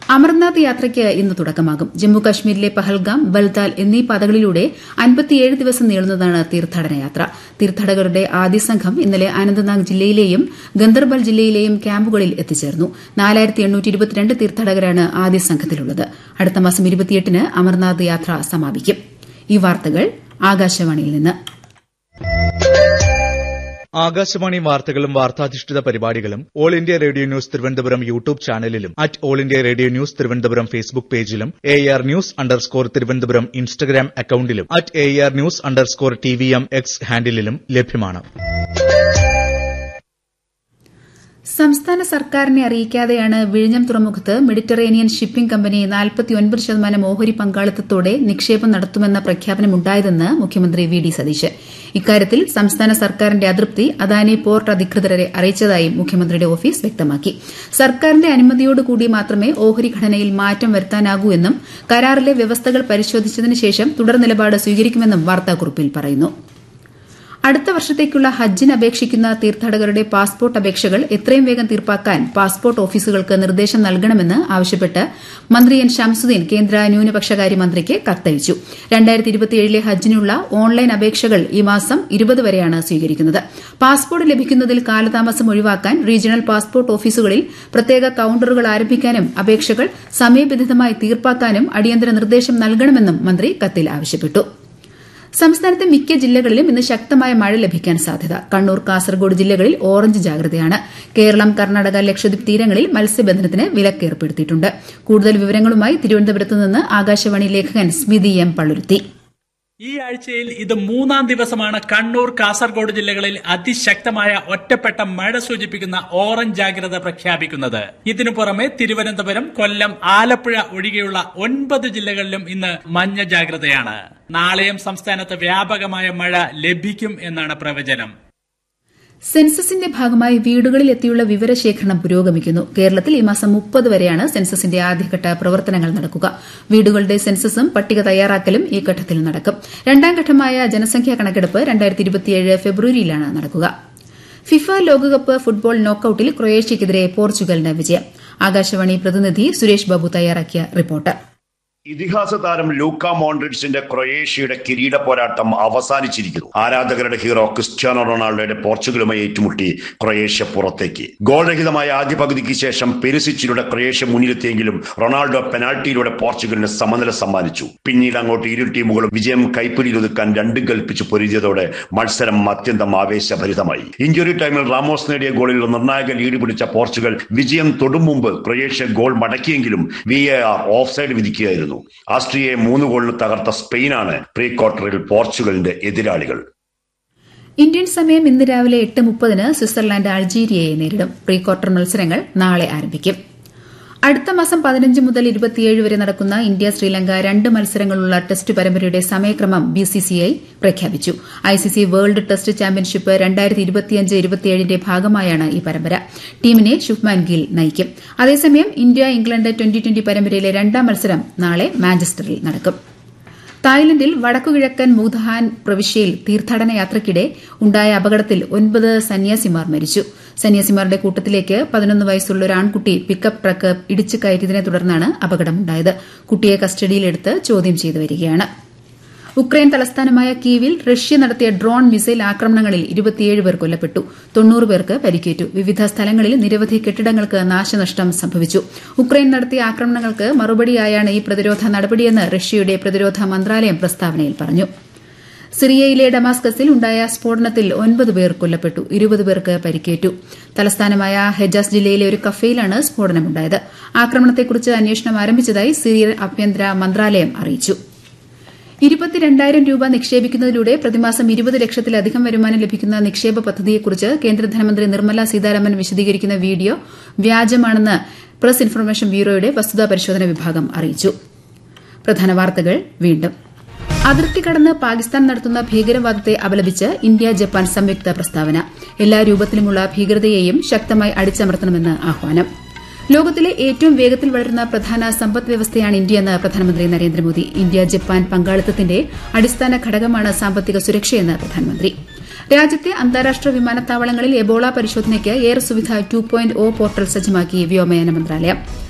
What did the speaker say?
അമർനാഥ് യാത്രയ്ക്ക് ഇന്ന് തുടക്കമാകും ജമ്മു കശ്മീരിലെ പഹൽഗാം ബൽതാൽ എന്നീ പാതകളിലൂടെ അൻപത്തിയേഴ് ദിവസം നീളുന്നതാണ് തീർത്ഥാടന യാത്ര തീർത്ഥാടകരുടെ ആദ്യ സംഘം ഇന്നലെ അനന്ത്നാഗ് ജില്ലയിലെയും ഗന്ദർബൽ ജില്ലയിലെയും ക്യാമ്പുകളിൽ എത്തിച്ചേർന്നു തീർത്ഥാടകരാണ് ആദ്യ സംഘത്തിലുള്ളത് അടുത്ത മാസം ഇരുപത്തിയെട്ടിന് അമർനാഥ് യാത്ര സമാപിക്കും ഈ വാർത്തകൾ ആകാശവാണിയിൽ നിന്ന് ആകാശവാണി വാർത്തകളും വാർത്താധിഷ്ഠിത പരിപാടികളും all India radio news Thiruvananthapuram YouTube ചാനലിലും at all India radio news Thiruvananthapuram Facebook പേജിലും A R news underscore Thiruvananthapuram Instagram അക്കൌണ്ടിലും at A R news underscore T V M X ഹാൻഡിലും ലഭ്യമാണ് സംസ്ഥാന സർക്കാരിനെ അറിയിക്കാതെയാണ് വിഴിഞ്ഞം തുറമുഖത്ത് മെഡിറ്ററേനിയൻ ഷിപ്പിംഗ് കമ്പനി നാൽപ്പത്തിയൊൻപത് ശതമാനം ഓഹരി പങ്കാളിത്തത്തോടെ നിക്ഷേപം നടത്തുമെന്ന പ്രഖ്യാപനമുണ്ടായതെന്ന് മുഖ്യമന്ത്രി വി ഡി സതീശൻ ഇക്കാര്യത്തിൽ സംസ്ഥാന സർക്കാരിന്റെ അതൃപ്തി അദാനി പോർട്ട് അധികൃതരെ അറിയിച്ചതായും മുഖ്യമന്ത്രിയുടെ ഓഫീസ് വ്യക്തമാക്കി സർക്കാരിന്റെ അനുമതിയോടുകൂടി മാത്രമേ ഓഹരി ഘടനയിൽ മാറ്റം വരുത്താനാകൂ എന്നും കരാറിലെ വ്യവസ്ഥകൾ പരിശോധിച്ചതിന് ശേഷം തുടർ നിലപാട് സ്വീകരിക്കുമെന്നും വാർത്താക്കുറിപ്പിൽ പറയുന്നു അടുത്ത വർഷത്തേക്കുള്ള ഹജ്ജിന് അപേക്ഷിക്കുന്ന തീർത്ഥാടകരുടെ പാസ്പോർട്ട് അപേക്ഷകൾ എത്രയും വേഗം തീർപ്പാക്കാൻ പാസ്പോർട്ട് ഓഫീസുകൾക്ക് നിർദ്ദേശം നൽകണമെന്ന് ആവശ്യപ്പെട്ട് മന്ത്രി എൻ ഷംസുദ്ദീൻ കേന്ദ്ര ന്യൂനപക്ഷകാര്യ മന്ത്രിക്ക് കത്തയച്ചു ലെ ഹജ്ജിനുള്ള ഓൺലൈൻ അപേക്ഷകൾ ഈ മാസം ഇരുപത് വരെയാണ് സ്വീകരിക്കുന്നത് പാസ്പോർട്ട് ലഭിക്കുന്നതിൽ കാലതാമസം ഒഴിവാക്കാൻ റീജിയണൽ പാസ്പോർട്ട് ഓഫീസുകളിൽ പ്രത്യേക കൌണ്ടറുകൾ ആരംഭിക്കാനും അപേക്ഷകൾ സമയബന്ധിതമായി തീർപ്പാക്കാനും അടിയന്തര നിർദ്ദേശം നൽകണമെന്നും മന്ത്രി കത്തിൽ ആവശ്യപ്പെട്ടു സംസ്ഥാനത്തെ മിക്ക ജില്ലകളിലും ഇന്ന് ശക്തമായ മഴ ലഭിക്കാൻ സാധ്യത കണ്ണൂർ കാസർഗോഡ് ജില്ലകളിൽ ഓറഞ്ച് ജാഗ്രതയാണ് കേരളം കർണാടക ലക്ഷദ്വീപ് തീരങ്ങളിൽ മത്സ്യബന്ധനത്തിന് വിലക്കേർപ്പെടുത്തിയിട്ടുണ്ട് കൂടുതൽ വിവരങ്ങളുമായി തിരുവനന്തപുരത്ത് നിന്ന് ആകാശവാണി ലേഖകൻ സ്മിതി എം പള്ളുരുത്തി ഈ ആഴ്ചയിൽ ഇത് മൂന്നാം ദിവസമാണ് കണ്ണൂർ കാസർഗോഡ് ജില്ലകളിൽ അതിശക്തമായ ഒറ്റപ്പെട്ട മഴ സൂചിപ്പിക്കുന്ന ഓറഞ്ച് ജാഗ്രത പ്രഖ്യാപിക്കുന്നത് ഇതിനു പുറമെ തിരുവനന്തപുരം കൊല്ലം ആലപ്പുഴ ഒഴികെയുള്ള ഒൻപത് ജില്ലകളിലും ഇന്ന് മഞ്ഞ ജാഗ്രതയാണ് നാളെയും സംസ്ഥാനത്ത് വ്യാപകമായ മഴ ലഭിക്കും എന്നാണ് പ്രവചനം സെൻസസിന്റെ ഭാഗമായി വീടുകളിൽ എത്തിയുള്ള വിവരശേഖരണം പുരോഗമിക്കുന്നു കേരളത്തിൽ ഈ മാസം മുപ്പത് വരെയാണ് സെൻസസിന്റെ ആദ്യഘട്ട പ്രവർത്തനങ്ങൾ നടക്കുക വീടുകളുടെ സെൻസസും പട്ടിക തയ്യാറാക്കലും ഈ ഘട്ടത്തിൽ നടക്കും രണ്ടാം ഘട്ടമായ ജനസംഖ്യാ കണക്കെടുപ്പ് ഫെബ്രുവരിയിലാണ് നടക്കുക ഫിഫ ലോകകപ്പ് ഫുട്ബോൾ നോക്കൌട്ടിൽ ക്രൊയേഷ്യയ്ക്കെതിരെ പോർച്ചുഗലിന് വിജയം ആകാശവാണി പ്രതിനിധി സുരേഷ് ബാബു തയ്യാറാക്കിയ റിപ്പോർട്ട് ഇതിഹാസ താരം ലൂക്ക മോൺഡ്രിഡ്സിന്റെ ക്രൊയേഷ്യയുടെ കിരീട പോരാട്ടം അവസാനിച്ചിരിക്കുന്നു ആരാധകരുടെ ഹീറോ ക്രിസ്ത്യാനോ റൊണാൾഡോയുടെ പോർച്ചുഗലുമായി ഏറ്റുമുട്ടി ക്രൊയേഷ്യ പുറത്തേക്ക് ഗോൾ രഹിതമായ ആദ്യ പകുതിക്ക് ശേഷം പെരിസിച്ചിലൂടെ ക്രൊയേഷ്യ മുന്നിലെത്തിയെങ്കിലും റൊണാൾഡോ പെനാൽറ്റിയിലൂടെ പോർച്ചുഗലിന് സമനില സമ്മാനിച്ചു പിന്നീട് അങ്ങോട്ട് ഇരു ടീമുകളും വിജയം കൈപ്പിടിയിലൊതുക്കാൻ രണ്ടും കൽപ്പിച്ച് പൊരുതിയതോടെ മത്സരം അത്യന്തം ആവേശഭരിതമായി ഇഞ്ചുറി ടൈമിൽ റാമോസ് നേടിയ ഗോളിൽ നിർണായക ലീഡ് പിടിച്ച പോർച്ചുഗൽ വിജയം തൊടും മുമ്പ് ക്രൊയേഷ്യ ഗോൾ മടക്കിയെങ്കിലും V A R offside വിധിക്കുകയായിരുന്നു ആസ്ട്രിയയെ മൂന്ന് ഗോളിന് തകർത്ത സ്പെയിനാണ് പ്രീ ക്വാർട്ടറിൽ പോർച്ചുഗലിന്റെ എതിരാളികൾ ഇന്ത്യൻ സമയം ഇന്ന് രാവിലെ എട്ട് മുപ്പതിന് സ്വിറ്റ്സർലാൻഡ് അൾജീരിയയെ നേരിടും പ്രീ ക്വാർട്ടർ മത്സരങ്ങൾ നാളെ ആരംഭിക്കും അടുത്ത മാസം പതിനഞ്ച് മുതൽ ഇരുപത്തിയേഴ് വരെ നടക്കുന്ന ഇന്ത്യ ശ്രീലങ്ക രണ്ട് മത്സരങ്ങളുള്ള ടെസ്റ്റ് പരമ്പരയുടെ സമയക്രമം ബിസിസിഐ പ്രഖ്യാപിച്ചു ഐസിസി വേൾഡ് ടെസ്റ്റ് ചാമ്പ്യൻഷിപ്പ് രണ്ടായിരത്തി ഇരുപത്തിയഞ്ച് ഇരുപത്തിയേഴിന്റെ ഭാഗമായാണ് ഈ പരമ്പര ടീമിനെ ശുഭ്മാൻ ഗിൽ നയിക്കും അതേസമയം ഇന്ത്യ ഇംഗ്ലണ്ട് ട്വന്റി ട്വന്റി പരമ്പരയിലെ രണ്ടാം മത്സരം നാളെ മാഞ്ചസ്റ്ററിൽ നടക്കും തായ്ലൻഡിൽ വടക്കുകിഴക്കൻ മൂധാൻ പ്രവിശ്യയിൽ തീർത്ഥാടന യാത്രയ്ക്കിടെ ഉണ്ടായ അപകടത്തിൽ ഒൻപത് സന്യാസിമാർ മരിച്ചു സന്യാസിമാരുടെ കൂട്ടത്തിലേക്ക് പതിനൊന്ന് വയസ്സുള്ള ഒരു ആൺകുട്ടി പിക്കപ്പ് ട്രക്ക് ഇടിച്ചു കയറ്റിയതിനെ തുടർന്നാണ് അപകടമുണ്ടായത് കുട്ടിയെ കസ്റ്റഡിയിലെടുത്ത് ചോദ്യം ചെയ്തു വരികയാണ് ഉക്രൈൻ തലസ്ഥാനമായ കീവിൽ റഷ്യ നടത്തിയ ഡ്രോൺ മിസൈൽ ആക്രമണങ്ങളിൽ ഇരുപത്തിയേഴ് പേർ കൊല്ലപ്പെട്ടു തൊണ്ണൂറ് പേർക്ക് പരിക്കേറ്റു വിവിധ സ്ഥലങ്ങളിൽ നിരവധി കെട്ടിടങ്ങൾക്ക് നാശനഷ്ടം സംഭവിച്ചു ഉക്രൈൻ നടത്തിയ ആക്രമണങ്ങൾക്ക് മറുപടിയായാണ് ഈ പ്രതിരോധ നടപടിയെന്ന് റഷ്യയുടെ പ്രതിരോധ മന്ത്രാലയം പ്രസ്താവനയിൽ പറഞ്ഞു സിറിയയിലെ ഡമാസ്കസിൽ ഉണ്ടായ സ്ഫോടനത്തിൽ ഒൻപത് പേർ കൊല്ലപ്പെട്ടു ഇരുപത് പേർക്ക് പരിക്കേറ്റു തലസ്ഥാനമായ ഹെജാസ് ജില്ലയിലെ ഒരു കഫേയിലാണ് സ്ഫോടനമുണ്ടായത് ആക്രമണത്തെക്കുറിച്ച് അന്വേഷണം ആരംഭിച്ചതായി സിറിയൻ ആഭ്യന്തര മന്ത്രാലയം അറിയിച്ചു ഇരുപത്തിരണ്ടായിരം രൂപ നിക്ഷേപിക്കുന്നതിലൂടെ പ്രതിമാസം ഇരുപത് ലക്ഷത്തിലധികം വരുമാനം ലഭിക്കുന്ന നിക്ഷേപ പദ്ധതിയെക്കുറിച്ച് കേന്ദ്ര ധനമന്ത്രി നിർമ്മല സീതാരാമൻ വിശദീകരിക്കുന്ന വീഡിയോ വ്യാജമാണെന്ന് പ്രസ് ഇൻഫർമേഷൻ ബ്യൂറോയുടെ വസ്തുതാ പരിശോധന വിഭാഗം അറിയിച്ചു പ്രധാന വാർത്തകൾ വീണ്ടും അതിർത്തി കടന്ന് പാകിസ്ഥാൻ നടത്തുന്ന ഭീകരവാദത്തെ അപലപിച്ച് ഇന്ത്യ ജപ്പാൻ സംയുക്ത പ്രസ്താവന എല്ലാ രൂപത്തിലുമുള്ള ഭീകരതയെയും ശക്തമായി അടിച്ചമർത്തണമെന്ന് ആഹ്വാനം ലോകത്തിലെ ഏറ്റവും വേഗത്തിൽ വളരുന്ന പ്രധാന സമ്പദ് വ്യവസ്ഥയാണ് ഇന്ത്യയെന്ന് പ്രധാനമന്ത്രി നരേന്ദ്രമോദി ഇന്ത്യ ജപ്പാൻ പങ്കാളിത്തത്തിന്റെ അടിസ്ഥാന ഘടകമാണ് സാമ്പത്തിക സുരക്ഷയെന്ന് പ്രധാനമന്ത്രി രാജ്യത്തെ അന്താരാഷ്ട്ര വിമാനത്താവളങ്ങളിൽ എബോള പരിശോധനയ്ക്ക് air Suvidha two point O portal സജ്ജമാക്കി വ്യോമയാന മന്ത്രാലയം